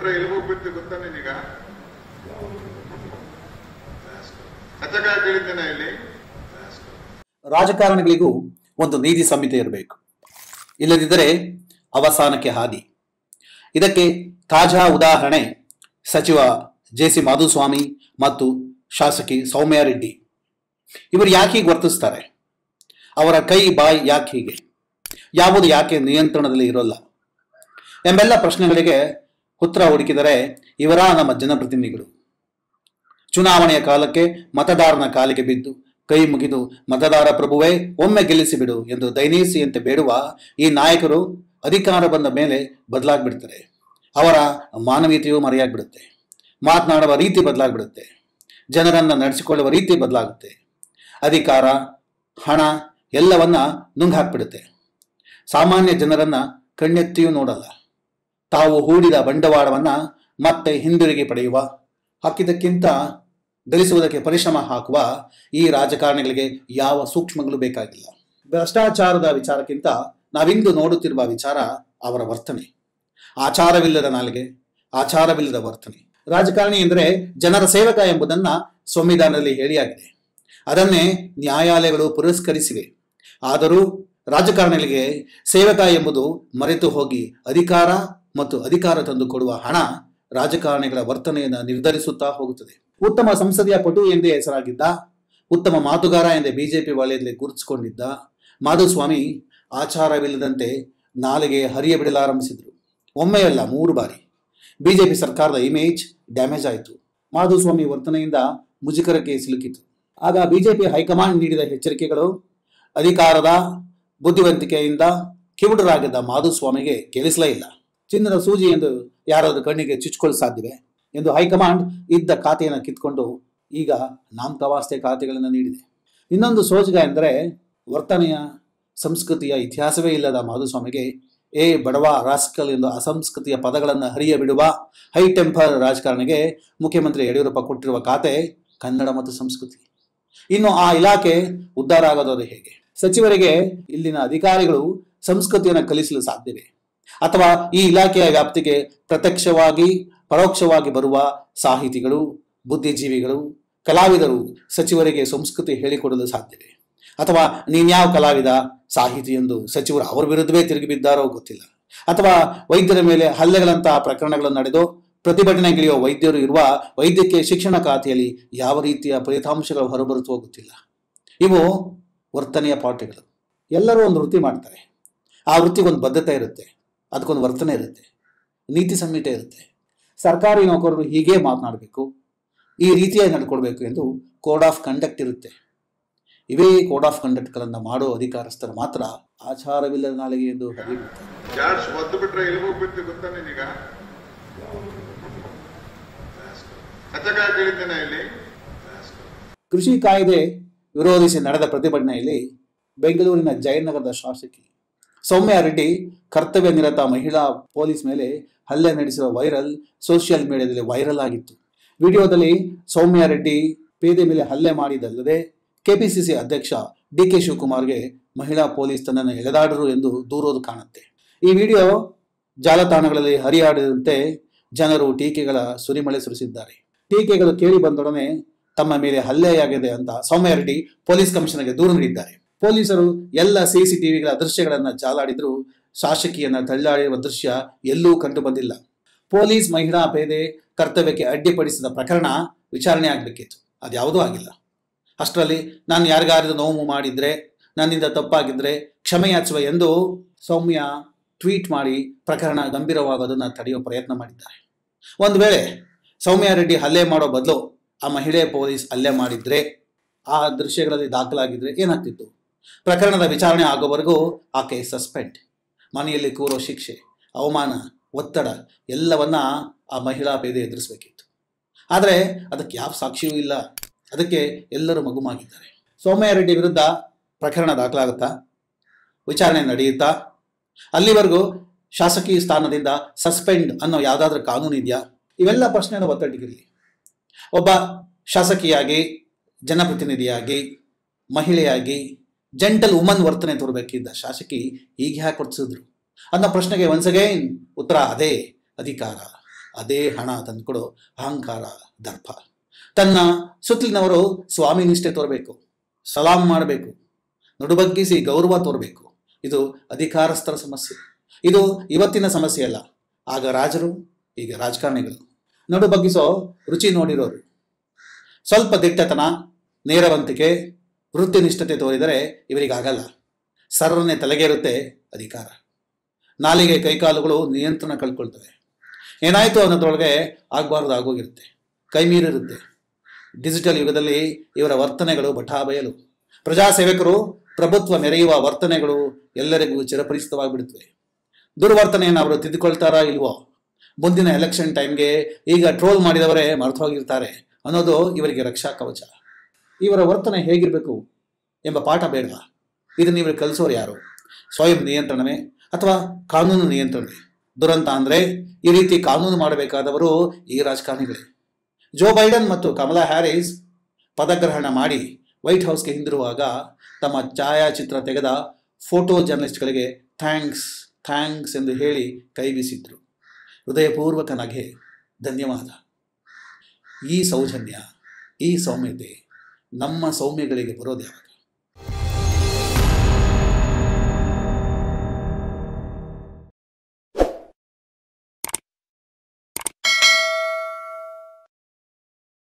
ಬಿಟ್ರೆ ಎಲ್ಲಿ ಹೋಗ್ಬಿಡ್ತಿ ಗೊತ್ತಾ ನಿನಗ ಕಚ್ಚಕಾಯಿ ಕೇಳಿದ್ದೇನೆ ಇಲ್ಲಿ ರಾಜಕಾರಣಿಗಳಿಗೂ ಒಂದು ನೀತಿ ಸಂಹಿತೆ ಇರಬೇಕು ಇಲ್ಲದಿದ್ದರೆ ಅವಸಾನಕ್ಕೆ ಹಾದಿ ಇದಕ್ಕೆ ತಾಜಾ ಉದಾಹರಣೆ ಸಚಿವ ಜೆ ಸಿ ಮಾಧುಸ್ವಾಮಿ ಮತ್ತು ಶಾಸಕಿ ಸೌಮ್ಯ ರೆಡ್ಡಿ ಇವರು ಯಾಕೆ ಹೀಗೆ ವರ್ತಿಸ್ತಾರೆ ಅವರ ಕೈ ಬಾಯಿ ಯಾಕೆ ಹೀಗೆ ಯಾವುದು ಯಾಕೆ ನಿಯಂತ್ರಣದಲ್ಲಿ ಇರೋಲ್ಲ ಎಂಬೆಲ್ಲ ಪ್ರಶ್ನೆಗಳಿಗೆ ಉತ್ತರ ಹುಡುಕಿದರೆ ಇವರ ನಮ್ಮ ಜನಪ್ರತಿನಿಧಿಗಳು ಚುನಾವಣೆಯ ಕಾಲಕ್ಕೆ ಮತದಾರನ ಕಾಲಿಗೆ ಬಿದ್ದು ಕೈ ಮುಗಿದು ಮತದಾರ ಪ್ರಭುವೇ ಒಮ್ಮೆ ಗೆಲ್ಲಿಸಿಬಿಡು ಎಂದು ದಯನೀಸಿಯಂತೆ ಬೇಡುವ ಈ ನಾಯಕರು ಅಧಿಕಾರ ಬಂದ ಮೇಲೆ ಬದಲಾಗ್ಬಿಡ್ತಾರೆ ಅವರ ಮಾನವೀಯತೆಯು ಮರೆಯಾಗ್ಬಿಡುತ್ತೆ ಮಾತನಾಡುವ ರೀತಿ ಬದಲಾಗ್ಬಿಡುತ್ತೆ ಜನರನ್ನು ನಡೆಸಿಕೊಳ್ಳುವ ರೀತಿ ಬದಲಾಗುತ್ತೆ ಅಧಿಕಾರ ಹಣ ಎಲ್ಲವನ್ನ ನುಂಗಾಕ್ಬಿಡುತ್ತೆ ಸಾಮಾನ್ಯ ಜನರನ್ನ ಕಣ್ಣೆತ್ತಿಯೂ ನೋಡಲ್ಲ ತಾವು ಹೂಡಿದ ಬಂಡವಾಳವನ್ನ ಮತ್ತೆ ಹಿಂದಿರುಗಿ ಪಡೆಯುವ ಹಾಕಿದ್ದಕ್ಕಿಂತ ಗಳಿಸುವುದಕ್ಕೆ ಪರಿಶ್ರಮ ಹಾಕುವ ಈ ರಾಜಕಾರಣಿಗಳಿಗೆ ಯಾವ ಸೂಕ್ಷ್ಮಗಳು ಬೇಕಾಗಿಲ್ಲ ಭ್ರಷ್ಟಾಚಾರದ ವಿಚಾರಕ್ಕಿಂತ ನಾವಿಂದು ನೋಡುತ್ತಿರುವ ವಿಚಾರ ಅವರ ವರ್ತನೆ ಆಚಾರವಿಲ್ಲದ ನಾಲಿಗೆ ಆಚಾರವಿಲ್ಲದ ವರ್ತನೆ ರಾಜಕಾರಣಿ ಎಂದರೆ ಜನರ ಸೇವಕ ಎಂಬುದನ್ನ ಸಂವಿಧಾನದಲ್ಲಿ ಹೇಳಿಯಾಗಿದೆ ಅದನ್ನೇ ನ್ಯಾಯಾಲಯಗಳು ಪುರಸ್ಕರಿಸಿವೆ ಆದರೂ ರಾಜಕಾರಣಿಗಳಿಗೆ ಸೇವಕ ಎಂಬುದು ಮರೆತು ಹೋಗಿ ಅಧಿಕಾರ ಮತ್ತು ಅಧಿಕಾರ ತಂದುಕೊಡುವ ಹಣ ರಾಜಕಾರಣಿಗಳ ವರ್ತನೆಯನ್ನು ನಿರ್ಧರಿಸುತ್ತಾ ಹೋಗುತ್ತದೆ ಉತ್ತಮ ಸಂಸದೀಯ ಪಟು ಎಂದೇ ಹೆಸರಾಗಿದ್ದ ಉತ್ತಮ ಮಾತುಗಾರ ಎಂದೇ ಬಿಜೆಪಿ ವಲಯದಲ್ಲಿ ಗುರುತಿಸಿಕೊಂಡಿದ್ದ ಮಾಧುಸ್ವಾಮಿ ಆಚಾರವಿಲ್ಲದಂತೆ ನಾಲೆಗೆ ಹರಿಯ ಬಿಡಲಾರಂಭಿಸಿದರು ಒಮ್ಮೆಯಲ್ಲ ಮೂರು ಬಾರಿ ಬಿಜೆಪಿ ಸರ್ಕಾರದ ಇಮೇಜ್ ಡ್ಯಾಮೇಜ್ ಆಯಿತು ಮಾಧುಸ್ವಾಮಿ ವರ್ತನೆಯಿಂದ ಮುಜುಗರಕ್ಕೆ ಸಿಲುಕಿತು ಆಗ ಬಿಜೆಪಿ ಹೈಕಮಾಂಡ್ ನೀಡಿದ ಎಚ್ಚರಿಕೆಗಳು ಅಧಿಕಾರದ ಬುದ್ಧಿವಂತಿಕೆಯಿಂದ ಕಿವುಡರಾಗಿದ್ದ ಮಾಧುಸ್ವಾಮಿಗೆ ಕೇಳಿಸಲೇ ಇಲ್ಲ ಚಿನ್ನದ ಸೂಜಿ ಎಂದು ಯಾರಾದರೂ ಕಣ್ಣಿಗೆ ಚುಚ್ಕೊಳ್ಳಲು ಸಾಧ್ಯವೇ ಎಂದು ಹೈಕಮಾಂಡ್ ಇದ್ದ ಖಾತೆಯನ್ನು ಕಿತ್ಕೊಂಡು ಈಗ ನಾಮಕವಾಸ್ತೆ ಖಾತೆಗಳನ್ನು ನೀಡಿದೆ ಇನ್ನೊಂದು ಸೋಜಿಗ ಎಂದರೆ ವರ್ತನೆಯ ಸಂಸ್ಕೃತಿಯ ಇತಿಹಾಸವೇ ಇಲ್ಲದ ಮಾಧುಸ್ವಾಮಿಗೆ ಏ ಬಡವ ರಾಸ್ಕಲ್ ಎಂದು ಅಸಂಸ್ಕೃತಿಯ ಪದಗಳನ್ನು ಹರಿಯ ಬಿಡುವ ಹೈ ಟೆಂಪರ್ ರಾಜಕಾರಣಿಗೆ ಮುಖ್ಯಮಂತ್ರಿ ಯಡಿಯೂರಪ್ಪ ಕೊಟ್ಟಿರುವ ಖಾತೆ ಕನ್ನಡ ಮತ್ತು ಸಂಸ್ಕೃತಿ ಇನ್ನು ಆ ಇಲಾಖೆ ಉದ್ಧಾರ ಆಗೋದು ಹೇಗೆ ಸಚಿವರಿಗೆ ಇಲ್ಲಿನ ಅಧಿಕಾರಿಗಳು ಸಂಸ್ಕೃತಿಯನ್ನು ಕಲಿಸಲು ಸಾಧ್ಯವೇ ಅಥವಾ ಈ ಇಲಾಖೆಯ ವ್ಯಾಪ್ತಿಗೆ ಪ್ರತ್ಯಕ್ಷವಾಗಿ ಪರೋಕ್ಷವಾಗಿ ಬರುವ ಸಾಹಿತಿಗಳು ಬುದ್ಧಿಜೀವಿಗಳು ಕಲಾವಿದರು ಸಚಿವರಿಗೆ ಸಂಸ್ಕೃತಿ ಹೇಳಿಕೊಡಲು ಸಾಧ್ಯವೇ ಅಥವಾ ನೀನ್ಯಾವ ಕಲಾವಿದ ಸಾಹಿತಿ ಎಂದು ಸಚಿವರು ಅವರ ವಿರುದ್ಧವೇ ತಿರುಗಿ ಬಿದ್ದಾರೋ ಗೊತ್ತಿಲ್ಲ ಅಥವಾ ವೈದ್ಯರ ಮೇಲೆ ಹಲ್ಲೆಗಳಂತಹ ಪ್ರಕರಣಗಳು ನಡೆದು ಪ್ರತಿಭಟನೆಗಿಳಿಯುವ ವೈದ್ಯರು ಇರುವ ವೈದ್ಯಕೀಯ ಶಿಕ್ಷಣ ಖಾತೆಯಲ್ಲಿ ಯಾವ ರೀತಿಯ ಫಲಿತಾಂಶಗಳು ಹೊರಬರುತ್ತೋ ಗೊತ್ತಿಲ್ಲ ಇವು ವರ್ತನೆಯ ಪಾಠಗಳು ಎಲ್ಲರೂ ಒಂದು ವೃತ್ತಿ ಮಾಡ್ತಾರೆ ಆ ವೃತ್ತಿಗೊಂದು ಬದ್ಧತೆ ಇರುತ್ತೆ ಅದಕ್ಕೊಂದು ವರ್ತನೆ ಇರುತ್ತೆ ನೀತಿ ಸಂಹಿತೆ ಇರುತ್ತೆ ಸರ್ಕಾರಿ ನೌಕರರು ಹೀಗೆ ಮಾತನಾಡಬೇಕು ಈ ರೀತಿಯಾಗಿ ನಡ್ಕೊಳ್ಬೇಕು ಎಂದು ಕೋಡ್ ಆಫ್ ಕಂಡಕ್ಟ್ ಇರುತ್ತೆ ಇವೇ ಕೋಡ್ ಆಫ್ ಕಂಡಕ್ಟ್ಗಳನ್ನು ಮಾಡೋ ಅಧಿಕಾರಸ್ಥರು ಮಾತ್ರ ಆಚಾರವಿಲ್ಲದ ನಾಲಿಗೆ ಎಂದು ಹರಿಬಿಡ್ತಾರೆ ಜಾಡ್ಸ್ ಒದ್ದು ಬಿಟ್ರೆ ಎಲ್ಲಿ ಹೋಗ್ಬಿಡ್ತಿ ಗೊತ್ತಾ ನಿನಗ ಕಚ್ಚಕಾಯಿ ಕೇಳಿದ್ದೇನೆ ಇಲ್ಲಿ ಕೃಷಿ ಕಾಯ್ದೆ ವಿರೋಧಿಸಿ ನಡೆದ ಪ್ರತಿಭಟನೆಯಲ್ಲಿ ಬೆಂಗಳೂರಿನ ಜಯನಗರದ ಶಾಸಕಿ ಸೌಮ್ಯ ರೆಡ್ಡಿ ಕರ್ತವ್ಯ ನಿರತ ಮಹಿಳಾ ಪೊಲೀಸ್ ಮೇಲೆ ಹಲ್ಲೆ ನಡೆಸಿರುವ ವೈರಲ್ ಸೋಷಿಯಲ್ ಮೀಡಿಯಾದಲ್ಲಿ ವೈರಲ್ ಆಗಿತ್ತು ವಿಡಿಯೋದಲ್ಲಿ ಸೌಮ್ಯ ರೆಡ್ಡಿ ಪೇದೆ ಮೇಲೆ ಹಲ್ಲೆ ಮಾಡಿದಲ್ಲದೆ ಕೆಪಿಸಿಸಿ ಅಧ್ಯಕ್ಷ ಡಿ ಕೆ ಶಿವಕುಮಾರ್ಗೆ ಮಹಿಳಾ ಪೊಲೀಸ್ ತನ್ನನ್ನು ಎಳೆದಾಡರು ಎಂದು ದೂರೋದು ಕಾಣುತ್ತೆ ಈ ವಿಡಿಯೋ ಜಾಲತಾಣಗಳಲ್ಲಿ ಹರಿಯಾಡಿದಂತೆ ಜನರು ಟೀಕೆಗಳ ಸುರಿಮಳೆ ಸುರಿಸಿದ್ದಾರೆ ಟೀಕೆಗಳು ಕೇಳಿ ಬಂದೊಡನೆ ತಮ್ಮ ಮೇಲೆ ಹಲ್ಲೆಯಾಗಿದೆ ಅಂತ ಸೌಮ್ಯ ರೆಡ್ಡಿ ಪೊಲೀಸ್ ಕಮಿಷನರ್ಗೆ ದೂರು ನೀಡಿದ್ದಾರೆ ಪೊಲೀಸರು ಎಲ್ಲ ಸಿಸಿಟಿವಿಗಳ ದೃಶ್ಯಗಳನ್ನು ಜಾಲಾಡಿದ್ರು ಶಾಸಕಿಯನ್ನ ತಳ್ಳಾಡಿರುವ ದೃಶ್ಯ ಎಲ್ಲೂ ಕಂಡು ಬಂದಿಲ್ಲ ಪೊಲೀಸ್ ಮಹಿಳಾ ಪೇದೆ ಕರ್ತವ್ಯಕ್ಕೆ ಅಡ್ಡಿಪಡಿಸಿದ ಪ್ರಕರಣ ವಿಚಾರಣೆ ಆಗಬೇಕಿತ್ತು ಅದ್ಯಾವುದೂ ಆಗಿಲ್ಲ ಅಷ್ಟರಲ್ಲಿ ನಾನು ಯಾರಿಗಾರಿಗೂ ನೋವು ಮಾಡಿದ್ರೆ ನನ್ನಿಂದ ತಪ್ಪಾಗಿದ್ರೆ ಕ್ಷಮೆಯಾಚುವ ಎಂದು ಸೌಮ್ಯ ಟ್ವೀಟ್ ಮಾಡಿ ಪ್ರಕರಣ ಗಂಭೀರವಾಗೋದನ್ನು ತಡೆಯುವ ಪ್ರಯತ್ನ ಮಾಡಿದ್ದಾರೆ ಒಂದು ವೇಳೆ ಸೌಮ್ಯ ರೆಡ್ಡಿ ಹಲ್ಲೆ ಮಾಡೋ ಬದಲು ಆ ಮಹಿಳೆ ಪೊಲೀಸ್ ಹಲ್ಲೆ ಮಾಡಿದ್ರೆ ಆ ದೃಶ್ಯಗಳಲ್ಲಿ ದಾಖಲಾಗಿದ್ರೆ ಏನಾಗ್ತಿತ್ತು ಪ್ರಕರಣದ ವಿಚಾರಣೆ ಆಗೋವರೆಗೂ ಆಕೆ ಸಸ್ಪೆಂಡ್ ಮನೆಯಲ್ಲಿ ಕೂರೋ ಶಿಕ್ಷೆ ಅವಮಾನ ಒತ್ತಡ ಎಲ್ಲವನ್ನ ಆ ಮಹಿಳಾ ಪೇದೆ ಎದುರಿಸಬೇಕಿತ್ತು ಆದರೆ ಅದಕ್ಕೆ ಯಾವ ಸಾಕ್ಷಿಯೂ ಇಲ್ಲ ಅದಕ್ಕೆ ಎಲ್ಲರೂ ಮಗುಮಾಗಿದ್ದಾರೆ ಸೌಮ್ಯ ರೆಡ್ಡಿ ವಿರುದ್ಧ ಪ್ರಕರಣ ದಾಖಲಾಗುತ್ತಾ ವಿಚಾರಣೆ ನಡೆಯುತ್ತಾ ಅಲ್ಲಿವರೆಗೂ ಶಾಸಕಿ ಸ್ಥಾನದಿಂದ ಸಸ್ಪೆಂಡ್ ಅನ್ನೋ ಯಾವುದಾದ್ರೂ ಕಾನೂನು ಇದೆಯಾ ಇವೆಲ್ಲ ಪ್ರಶ್ನೆಯನ್ನು ಒತ್ತಟ್ಟಿಗಿರಲಿ ಒಬ್ಬ ಶಾಸಕಿಯಾಗಿ ಜನಪ್ರತಿನಿಧಿಯಾಗಿ ಮಹಿಳೆಯಾಗಿ ಜೆಂಟಲ್ ವುಮನ್ ವರ್ತನೆ ತೋರಬೇಕಿದ್ದ ಶಾಸಕಿ ಹೀಗೆ ಯಾಕೆ ವರ್ತಿಸಿದ್ರು ಅನ್ನೋ ಪ್ರಶ್ನೆಗೆ ಒನ್ಸ್ ಅಗೈನ್ ಉತ್ತರ ಅದೇ ಅಧಿಕಾರ ಅದೇ ಹಣ ತಂದುಕೊಡೋ ಅಹಂಕಾರ ದರ್ಪ ತನ್ನ ಸುತ್ತಲಿನವರು ಸ್ವಾಮಿ ನಿಷ್ಠೆ ತೋರಬೇಕು ಸಲಾಂ ಮಾಡಬೇಕು ನಡುಬಗ್ಗಿಸಿ ಗೌರವ ತೋರಬೇಕು ಇದು ಅಧಿಕಾರಸ್ಥರ ಸಮಸ್ಯೆ ಇದು ಇವತ್ತಿನ ಸಮಸ್ಯೆ ಅಲ್ಲ ಆಗ ರಾಜರು ಈಗ ರಾಜಕಾರಣಿಗಳು ನಡು ಬಗ್ಗಿಸೋ ರುಚಿ ನೋಡಿರೋರು ಸ್ವಲ್ಪ ದಿಟ್ಟತನ ನೇರವಂತಿಕೆ ವೃತ್ತಿನಿಷ್ಠತೆ ತೋರಿದರೆ ಇವರಿಗಾಗಲ್ಲ ಸರ್ರನೆ ತಲೆಗೇರುತ್ತೆ ಅಧಿಕಾರ ನಾಲಿಗೆ ಕೈಕಾಲುಗಳು ನಿಯಂತ್ರಣ ಕಳ್ಕೊಳ್ತವೆ ಏನಾಯಿತು ಅನ್ನೋದ್ರೊಳಗೆ ಆಗಬಾರ್ದು ಆಗೋಗಿರುತ್ತೆ ಕೈ ಮೀರಿರುತ್ತೆ ಡಿಜಿಟಲ್ ಯುಗದಲ್ಲಿ ಇವರ ವರ್ತನೆಗಳು ಬಠಾಬಯಲು ಪ್ರಜಾಸೇವಕರು ಪ್ರಭುತ್ವ ಮೆರೆಯುವ ವರ್ತನೆಗಳು ಎಲ್ಲರಿಗೂ ಚಿರಪರಿಚಿತವಾಗಿಬಿಡುತ್ತವೆ ದುರ್ವರ್ತನೆಯನ್ನು ಅವರು ತಿದ್ದುಕೊಳ್ತಾರಾ ಇಲ್ವೋ ಮುಂದಿನ ಎಲೆಕ್ಷನ್ ಟೈಮ್ಗೆ ಈಗ ಟ್ರೋಲ್ ಮಾಡಿದವರೇ ಮರೆತು ಹೋಗಿರ್ತಾರೆ ಅನ್ನೋದು ಇವರಿಗೆ ರಕ್ಷಾ ಕವಚ ಇವರ ವರ್ತನೆ ಹೇಗಿರಬೇಕು ಎಂಬ ಪಾಠ ಬೇಡವಾ ಇದನ್ನು ಇವರು ಕಲಿಸೋರು ಯಾರು ಸ್ವಯಂ ನಿಯಂತ್ರಣವೇ ಅಥವಾ ಕಾನೂನು ನಿಯಂತ್ರಣವೇ ದುರಂತ ಅಂದರೆ ಈ ರೀತಿ ಕಾನೂನು ಮಾಡಬೇಕಾದವರು ಈ ರಾಜಕಾರಣಿಗಳೇ ಜೋ ಬೈಡನ್ ಮತ್ತು ಕಮಲಾ ಹ್ಯಾರಿಸ್ ಪದಗ್ರಹಣ ಮಾಡಿ ವೈಟ್ ಹೌಸ್ಗೆ ಹಿಂದಿರುವಾಗ ತಮ್ಮ ಛಾಯಾಚಿತ್ರ ತೆಗೆದ ಫೋಟೋ ಜರ್ನಲಿಸ್ಟ್ಗಳಿಗೆ ಥ್ಯಾಂಕ್ಸ್ ಥ್ಯಾಂಕ್ಸ್ ಎಂದು ಹೇಳಿ ಕೈ ಬೀಸಿದ್ರು ಹೃದಯಪೂರ್ವಕ ನಗೆ ಧನ್ಯವಾದ ಈ ಸೌಜನ್ಯ ಈ ಸೌಮ್ಯತೆ ನಮ್ಮ ಸೌಮ್ಯಗಳಿಗೆ ಬರೋದ್ಯಾವಾಗ